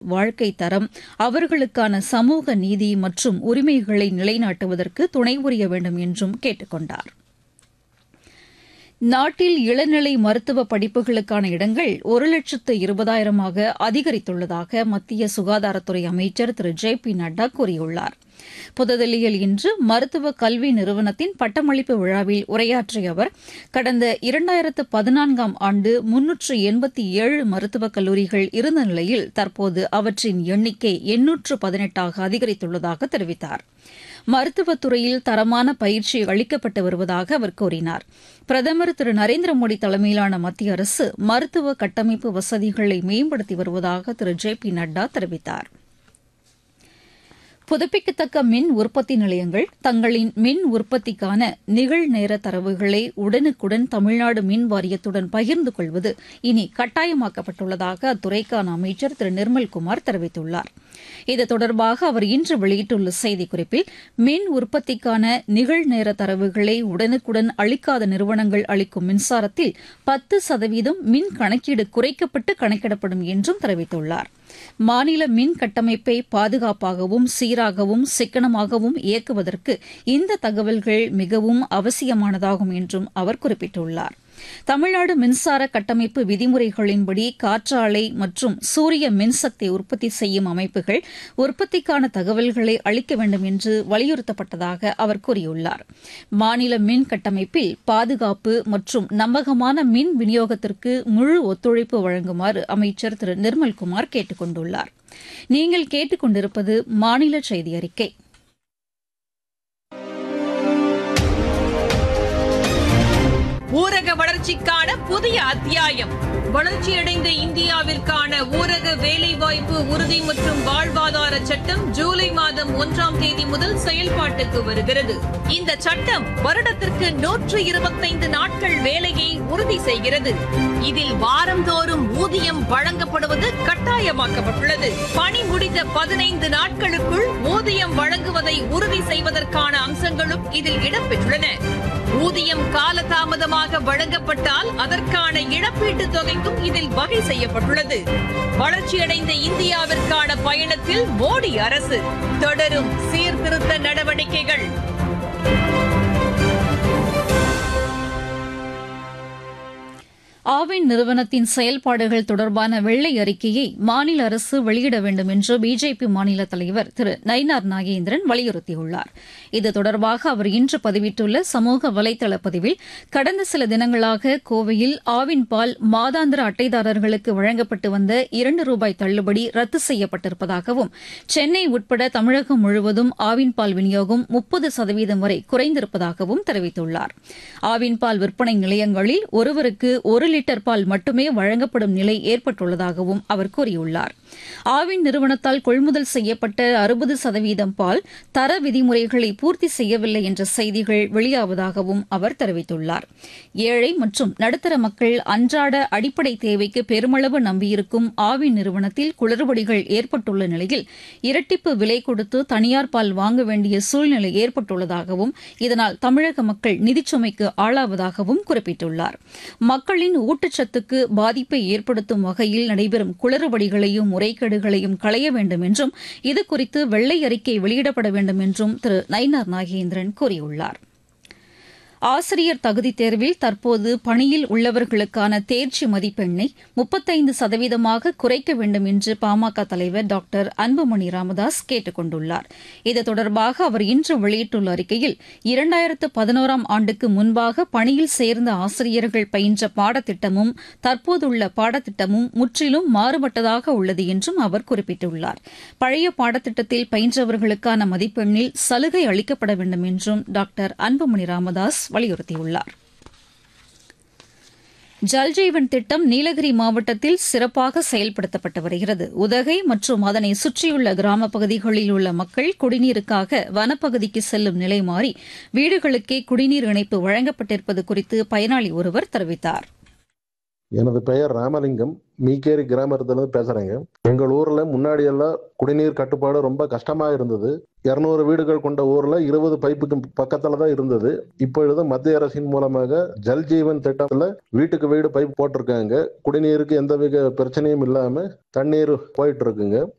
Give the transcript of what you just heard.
வாழ்க்கை தரம் அவர்களுக்கான சமூக நீதி மற்றும் உரிமைகளை நிலைநாட்டுவதற்கு துணை புரிய வேண்டும் என்றும் கேட்டுக் கொண்டார் நாட்டில் இளநிலை மருத்துவ படிப்புகளுக்கான இடங்கள் ஒரு லட்சத்து இருபதாயிரமாக அதிகரித்துள்ளதாக மத்திய சுகாதாரத்துறை அமைச்சர் திரு ஜே பி நட்டா கூறியுள்ளார் புதுதில்லியில் இன்று மருத்துவ கல்வி நிறுவனத்தின் பட்டமளிப்பு விழாவில் உரையாற்றிய அவர் கடந்த இரண்டாயிரத்து பதினான்காம் ஆண்டு முன்னூற்று எண்பத்தி ஏழு மருத்துவக் கல்லூரிகள் இருந்த நிலையில் தற்போது அவற்றின் எண்ணிக்கை எண்ணூற்று பதினெட்டாக அதிகரித்துள்ளதாக தெரிவித்தார் மருத்துவத் துறையில் தரமான பயிற்சி அளிக்கப்பட்டு வருவதாக அவர் கூறினார் பிரதமர் திரு நரேந்திர மோடி தலைமையிலான மத்திய அரசு மருத்துவ கட்டமைப்பு வசதிகளை மேம்படுத்தி வருவதாக திரு ஜே பி நட்டா தெரிவித்தாா் புதுப்பிக்கத்தக்க மின் உற்பத்தி நிலையங்கள் தங்களின் மின் உற்பத்திக்கான நிகழ்நேர தரவுகளை உடனுக்குடன் தமிழ்நாடு மின் வாரியத்துடன் பகிர்ந்து கொள்வது இனி கட்டாயமாக்கப்பட்டுள்ளதாக அத்துறைக்கான அமைச்சர் திரு நிர்மல்குமார் தெரிவித்துள்ளார் இது தொடர்பாக அவர் இன்று வெளியிட்டுள்ள செய்திக்குறிப்பில் மின் உற்பத்திக்கான நிகழ்நேர தரவுகளை உடனுக்குடன் அளிக்காத நிறுவனங்கள் அளிக்கும் மின்சாரத்தில் பத்து சதவீதம் மின் கணக்கீடு குறைக்கப்பட்டு கணக்கிடப்படும் என்றும் தெரிவித்துள்ளார் மாநில மின் கட்டமைப்பை பாதுகாப்பாகவும் சீராகவும் சிக்கனமாகவும் இயக்குவதற்கு இந்த தகவல்கள் மிகவும் அவசியமானதாகும் என்றும் அவர் குறிப்பிட்டுள்ளார் தமிழ்நாடு மின்சார கட்டமைப்பு விதிமுறைகளின்படி காற்றாலை மற்றும் சூரிய மின்சக்தி உற்பத்தி செய்யும் அமைப்புகள் உற்பத்திக்கான தகவல்களை அளிக்க வேண்டும் என்று வலியுறுத்தப்பட்டதாக அவர் கூறியுள்ளார் மாநில மின் கட்டமைப்பில் பாதுகாப்பு மற்றும் நம்பகமான மின் விநியோகத்திற்கு முழு ஒத்துழைப்பு வழங்குமாறு அமைச்சர் திரு நிர்மல்குமார் கேட்டுக் கொண்டுள்ளார் நீங்கள் கேட்டுக் கொண்டிருப்பது மாநில செய்தி அறிக்கை ஊரக வளர்ச்சிக்கான புதிய அத்தியாயம் வளர்ச்சியடைந்த இந்தியாவிற்கான ஊரக வேலைவாய்ப்பு உறுதி மற்றும் வாழ்வாதார சட்டம் ஜூலை மாதம் ஒன்றாம் தேதி முதல் செயல்பாட்டுக்கு வருகிறது இந்த சட்டம் வருடத்திற்கு நூற்று இருபத்தைந்து நாட்கள் வேலையை உறுதி செய்கிறது இதில் வாரந்தோறும் ஊதியம் வழங்கப்படுவது கட்டாயமாக்கப்பட்டுள்ளது பணி முடிந்த பதினைந்து நாட்களுக்குள் ஊதியம் வழங்குவதை உறுதி செய்வதற்கான அம்சங்களும் இதில் இடம்பெற்றுள்ளன ஊதியம் காலதாமதமாக வழங்கப்பட்டால் அதற்கான இழப்பீட்டு தொகைக்கும் இதில் வகை செய்யப்பட்டுள்ளது வளர்ச்சியடைந்த இந்தியாவிற்கான பயணத்தில் மோடி அரசு தொடரும் சீர்திருத்த நடவடிக்கைகள் ஆவின் நிறுவனத்தின் செயல்பாடுகள் தொடர்பான வெள்ளை அறிக்கையை மாநில அரசு வெளியிட வேண்டும் என்று பிஜேபி மாநில தலைவர் திரு நயினார் நாகேந்திரன் வலியுறுத்தியுள்ளார் இது தொடர்பாக அவர் இன்று பதிவிட்டுள்ள சமூக வலைதள பதிவில் கடந்த சில தினங்களாக கோவையில் ஆவின் பால் மாதாந்திர அட்டைதாரர்களுக்கு வழங்கப்பட்டு வந்த இரண்டு ரூபாய் தள்ளுபடி ரத்து செய்யப்பட்டிருப்பதாகவும் சென்னை உட்பட தமிழகம் முழுவதும் ஆவின் பால் விநியோகம் முப்பது சதவீதம் வரை குறைந்திருப்பதாகவும் தெரிவித்துள்ளார் ஆவின் பால் விற்பனை நிலையங்களில் ஒருவருக்கு ஒரு லிட்டர் பால் மட்டுமே வழங்கப்படும் நிலை ஏற்பட்டுள்ளதாகவும் அவர் கூறியுள்ளார் ஆவின் நிறுவனத்தால் கொள்முதல் செய்யப்பட்ட அறுபது சதவீதம் பால் தர விதிமுறைகளை பூர்த்தி செய்யவில்லை என்ற செய்திகள் வெளியாவதாகவும் அவர் தெரிவித்துள்ளார் ஏழை மற்றும் நடுத்தர மக்கள் அன்றாட அடிப்படை தேவைக்கு பெருமளவு நம்பியிருக்கும் ஆவின் நிறுவனத்தில் குளறுபடிகள் ஏற்பட்டுள்ள நிலையில் இரட்டிப்பு விலை கொடுத்து தனியார் பால் வாங்க வேண்டிய சூழ்நிலை ஏற்பட்டுள்ளதாகவும் இதனால் தமிழக மக்கள் நிதிச்சுமைக்கு ஆளாவதாகவும் குறிப்பிட்டுள்ளார் மக்களின் ஊட்டச்சத்துக்கு பாதிப்பை ஏற்படுத்தும் வகையில் நடைபெறும் குளறுபடிகளையும் முறைகேடுகளையும் களைய வேண்டும் என்றும் இதுகுறித்து வெள்ளை அறிக்கை வெளியிடப்பட வேண்டும் என்றும் திரு நயினார் நாகேந்திரன் கூறியுள்ளார் ஆசிரியர் தகுதித் தேர்வில் தற்போது பணியில் உள்ளவர்களுக்கான தேர்ச்சி மதிப்பெண்ணை முப்பத்தைந்து சதவீதமாக குறைக்க வேண்டும் என்று பாமக தலைவர் டாக்டர் அன்புமணி ராமதாஸ் கேட்டுக் கொண்டுள்ளார் இது தொடர்பாக அவர் இன்று வெளியிட்டுள்ள அறிக்கையில் இரண்டாயிரத்து பதினோராம் ஆண்டுக்கு முன்பாக பணியில் சேர்ந்த ஆசிரியர்கள் பயின்ற பாடத்திட்டமும் தற்போதுள்ள பாடத்திட்டமும் முற்றிலும் மாறுபட்டதாக உள்ளது என்றும் அவர் குறிப்பிட்டுள்ளார் பழைய பாடத்திட்டத்தில் பயின்றவர்களுக்கான மதிப்பெண்ணில் சலுகை அளிக்கப்பட வேண்டும் என்றும் டாக்டர் அன்புமணி ராமதாஸ் வலியுறுத்தியுள்ளார் ஜல்ஜீவன் திட்டம் நீலகிரி மாவட்டத்தில் சிறப்பாக செயல்படுத்தப்பட்டு வருகிறது உதகை மற்றும் அதனை சுற்றியுள்ள கிராமப் பகுதிகளில் உள்ள மக்கள் குடிநீருக்காக வனப்பகுதிக்கு செல்லும் நிலை மாறி வீடுகளுக்கே குடிநீர் இணைப்பு வழங்கப்பட்டிருப்பது குறித்து பயனாளி ஒருவர் தெரிவித்தாா் எனது பெயர் ராமலிங்கம் மீக்கேரி கிராமத்திலிருந்து பேசுறேங்க எங்கள் ஊர்ல முன்னாடி எல்லாம் குடிநீர் கட்டுப்பாடு ரொம்ப கஷ்டமா இருந்தது இருநூறு வீடுகள் கொண்ட ஊர்ல இருபது பைப்புக்கு பக்கத்துல தான் இருந்தது இப்பொழுது மத்திய அரசின் மூலமாக ஜல் ஜீவன் திட்டத்துல வீட்டுக்கு வீடு பைப் போட்டிருக்காங்க குடிநீருக்கு எந்த வித பிரச்சனையும் இல்லாம தண்ணீர் போயிட்டு இருக்குங்க